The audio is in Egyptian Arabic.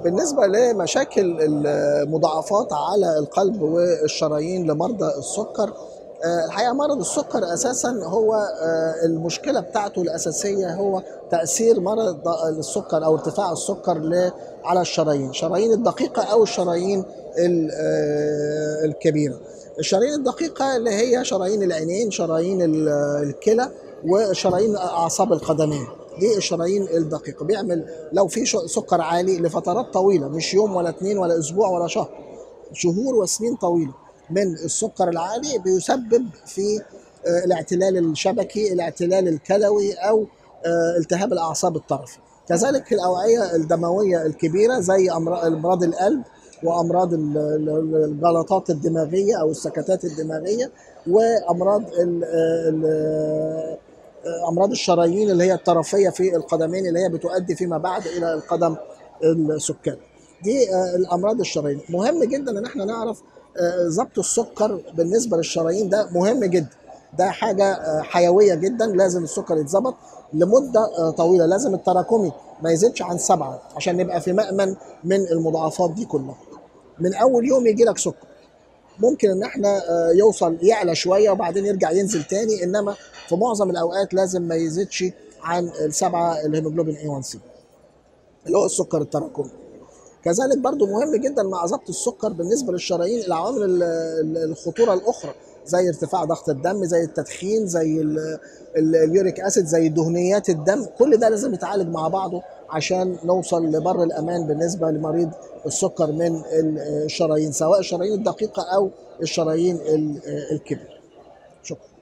بالنسبة لمشاكل المضاعفات على القلب والشرايين لمرضى السكر آه، الحقيقة مرض السكر أساسا هو آه، المشكلة بتاعته الأساسية هو تأثير مرض السكر أو ارتفاع السكر ل- على الشرايين الشرايين الدقيقة أو الشرايين ال- آه، الكبيرة الشرايين الدقيقة اللي هي شرايين العينين شرايين ال- الكلى وشرايين أعصاب القدمين دي الشرايين الدقيقة بيعمل لو في ش- سكر عالي لفترات طويلة مش يوم ولا اتنين ولا أسبوع ولا شهر شهور وسنين طويلة من السكر العالي بيسبب في آه، الاعتلال الشبكي الاعتلال الكلوي أو آه، التهاب الأعصاب الطرفي كذلك الأوعية الدموية الكبيرة زي أمراض أمراض القلب وأمراض ال- ال- الجلطات الدماغية أو السكتات الدماغية وأمراض ال- ال- امراض الشرايين اللي هي الطرفيه في القدمين اللي هي بتؤدي فيما بعد الى القدم السكري دي آه، الامراض الشرايين مهم جدا ان احنا نعرف آه، ضبط السكر بالنسبه للشرايين ده مهم جدا ده حاجه آه، حيويه جدا لازم السكر يتظبط لمده آه، طويله لازم التراكمي ما يزيدش عن سبعه عشان نبقى في مأمن من المضاعفات دي كلها من اول يوم يجي لك سكر ممكن ان احنا آه، يوصل يعلى شويه وبعدين يرجع ينزل تاني انما في معظم الاوقات لازم ما يزيدش عن السبعه الهيموجلوبين اي 1 سي اللي هو السكر التراكمي كذلك برضو مهم جدا مع ضبط السكر بالنسبه للشرايين العوامل ال- ال- الخطوره الاخرى زي ارتفاع ضغط الدم زي التدخين زي ال- ال- اليوريك اسيد زي دهنيات الدم كل ده لازم يتعالج مع بعضه عشان نوصل لبر الامان بالنسبه لمريض السكر من ال- الشرايين سواء الشرايين الدقيقه او الشرايين ال- الكبيره شكرا